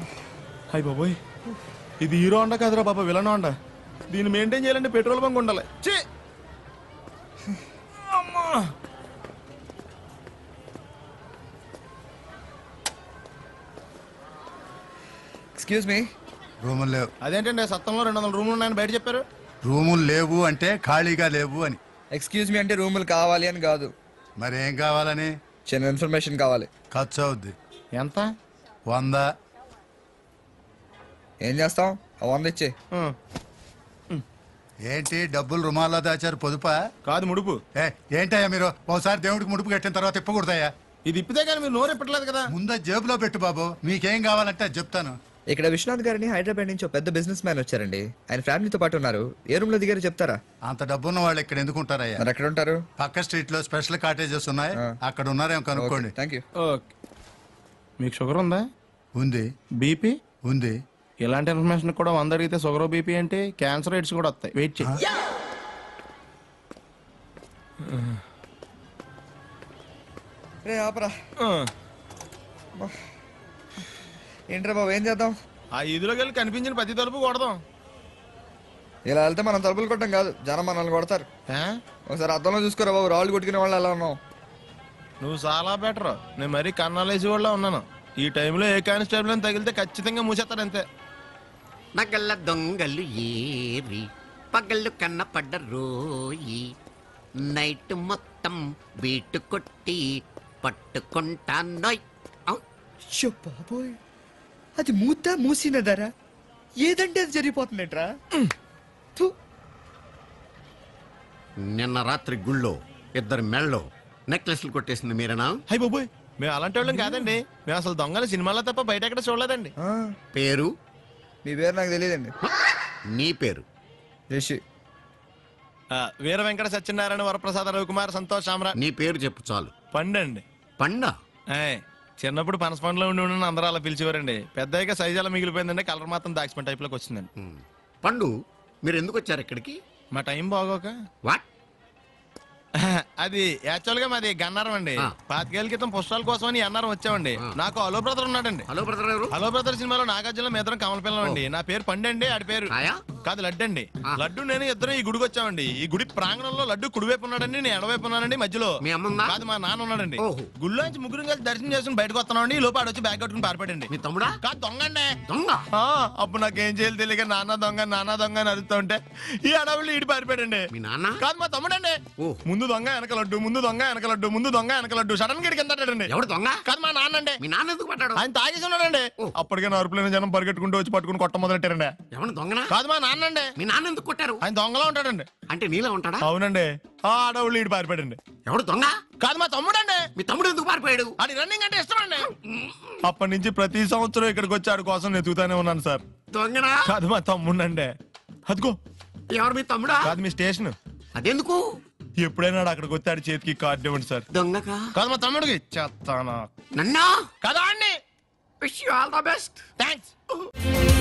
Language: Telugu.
హాయ్ బాబోయ్ ఇది హీరో అండ కదరా బాబా విలన్ అండ దీన్ని మెయింటైన్ చేయాలంటే పెట్రోల్ బంక్ ఉండాలి ఛీ! అమ్మా ఎక్స్క్యూజ్ మీ రూములు లేవు అదేంటండి సత్తంలో రెండు వందల రూములు ఉన్నాయని బయట చెప్పారు రూములు లేవు అంటే ఖాళీగా లేవు అని ఎక్స్క్యూజ్ మీ అంటే రూములు కావాలి అని కాదు మరి ఏం కావాలని చిన్న ఇన్ఫర్మేషన్ కావాలి ఖర్చు అవుద్ది ఎంత వంద ఏం చేస్తాం ఆ వంద ఇచ్చే ఆ, ఏంటి డబ్బులు రుమాల్లో దాచారు పొదుపా కాదు ముడుపు ఏ ఏంటయ్యా మీరు ఒకసారి దేవుడికి ముడుపు కట్టిన తర్వాత ఇప్పకూడదయ్యా ఇది ఇప్పితే కానీ మీరు నోరు ఇప్పట్లేదు కదా ముందు జేబులో పెట్టు బాబు మీకేం కావాలంటే అది చెప్తాను ఇక్కడ విశ్వనాథ్ గారిని హైదరాబాద్ నుంచి ఒక పెద్ద బిజినెస్ మ్యాన్ వచ్చారండి ఆయన ఫ్యామిలీతో పాటు ఉన్నారు ఏ రూమ్ లో దిగారు చెప్తారా అంత డబ్బున్న వాళ్ళు ఇక్కడ ఎందుకు ఉంటారయ్యా మరి ఎక్కడ ఉంటారు పక్క స్ట్రీట్ లో స్పెషల్ కాటేజెస్ ఉన్నాయి అక్కడ ఉన్నారేమో కనుక్కోండి థ్యాంక్ యూ ఓకే మీకు షుగర్ ఉందా ఉంది బీపీ ఉంది ఇలాంటి ఇన్ఫర్మేషన్ కూడా వంద అడిగితే షుగర్ బీపీ అంటే క్యాన్సర్ రేట్స్ కూడా వస్తాయి వెయిట్ చేయి రే ఆపరా ఆ, ఏంట్రా బాబు ఏం చేద్దాం ఆ ఇదిలోకి వెళ్ళి కనిపించిన ప్రతి తలుపు కొడదాం ఇలా వెళ్తే మనం తలుపులు కొట్టం కాదు జనం మనల్ని కొడతారు ఆ? ఒకసారి అద్దంలో చూసుకోరా బాబు రాళ్ళు కొట్టుకునే వాళ్ళు ఎలా ఉన్నాం నువ్వు చాలా బెటర్ నేను మరీ కన్నాలేసి వాళ్ళ ఉన్నాను ఈ టైంలో ఏ కానిస్టేబుల్ అని తగిలితే ఖచ్చితంగా మూసేస్తాడు అంతే నగల దొంగలు ఏరి పగళ్ళు కన్నపడ్డ రోయి నైట్ మొత్తం బీటు కొట్టి పట్టుకుంటానోయ్ ఔ! షో బాబోయ్ అది మూత మూసినదరా ఏదంటే అది జరిగిపోతుందేట్రా థు. నిన్న రాత్రి గుళ్ళో ఇద్దరు మెళ్ళో నెక్లెస్లు కొట్టేసింది మీరేనా హై బాబోయ్ మేము అలాంటి వాళ్ళం కాదండి మేము అసలు దొంగలు సినిమాలో తప్ప బయట ఎక్కడ చూడలేదండి ఆ, పేరు మీ పేరు నాకు తెలియదండి నీ పేరు రిషి ఆ, వీర వెంకట సత్యనారాయణ వరప్రసాద రవికుమార్ సంతోష్ సామ్రా నీ పేరు చెప్పు చాలు పండండి పండ ఏయ్, చిన్నప్పుడు పనస పండులో ఉండి ఉండి అందరూ అలా పిలిచేవారండి పెద్దగా సైజ్ అలా మిగిలిపోయిందండి కలర్ మాత్రం దాక్సిపెన్ టైప్ లోకి వచ్చిందండి హ్మ్. పండు మీరు ఎందుకు వచ్చారు ఇక్కడికి మా టైం బాగోక వాట్ అది యాక్చువల్ గా మాది గన్నారం అండి ఆ. పాతికేళ్ల క్రితం పుస్తకాల కోసం అని ఈ అన్నారం వచ్చామండి నాకు అలో బ్రదర్ ఉన్నాడండి హలో బ్రదర్ ఎవరు హలో బ్రదర్ సినిమాలో నాగార్జున మీ ఇద్దరం కమల పిల్లం అండి నా పేరు పండండి ఆడి పేరు కాయా? కాదు లడ్డు అండి ఆ. లడ్డు నేను ఇద్దరం ఈ గుడికి వచ్చామండి ఈ గుడి ప్రాంగణంలో లడ్డు కుడివైపు ఉన్నాడండి నేను ఎడవైపు ఉన్నానండి మధ్యలో మీ అమ్మ ఉందా? కాదు మా నాన్న ఉన్నాడండి ఓహో. గుళ్ళో నుంచి ముగ్గురు కలిసి దర్శనం చేసుకుని బయటకు వస్తున్నామండి ఈ లోపు ఆడొచ్చి బ్యాగ్ కట్టుకుని పారిపడండి మీ తమ్ముడా కాదు దొంగ అండి దొంగ ఆ, అప్పుడు నాకేం చేయాలి తెలియక నాన్న దొంగ నాన్న దొంగ అని అరుస్తూ ఉంటే ఈ అడవులు ఈడి పారిపోయాడండి మీ నాన్న కాదు మా తమ్ముడండి ఓ. ముందు దొంగ వెనక లడ్డు ముందు దొంగ వెనక లడ్డు ముందు దొంగ వెనక లడ్డు సడన్ గా కింద ఎవడు దొంగ కాదు మా నాన్న అండి మీ నాన్న ఎందుకు పడ్డాడు ఆయన తాగేసి ఉన్నాడండి ఓ. అప్పటికే నరుపులేని జనం పరిగెట్టుకుంటూ వచ్చి పట్టుకుని కొట్ట మొదలెట్టారండి ఎవడు దొంగనా కాదు మా నాన్న అండి మీ నాన్న ఎందుకు కొట్టారు ఆయన దొంగలా ఉంటాడండి అంటే నీలా ఉంటాడా అవునండి ఆ అడవులు ఈడు పారిపోయాడండి ఎవడు దొంగ కాదు మా తమ్ముడండి మీ తమ్ముడు ఎందుకు పారిపోయాడు అది రన్నింగ్ అంటే ఇష్టం అండి అప్పటి నుంచి ప్రతి సంవత్సరం ఇక్కడికి వచ్చి ఆడి కోసం వెతుకుతానే ఉన్నాను సార్ దొంగనా కాదు మా తమ్ముడండి అదిగో ఎవరు మీ తమ్ముడా కాదు మీ స్టేషన్ అదెందుకు ఎప్పుడైనా ఆడు అక్కడికి వచ్చి ఆడి చేతికి కార్డు ఇవ్వండి సార్ దొంగకా కాదు మా తమ్ముడికి చెత్తానా నన్నా కదా అండి wish you all the best thanks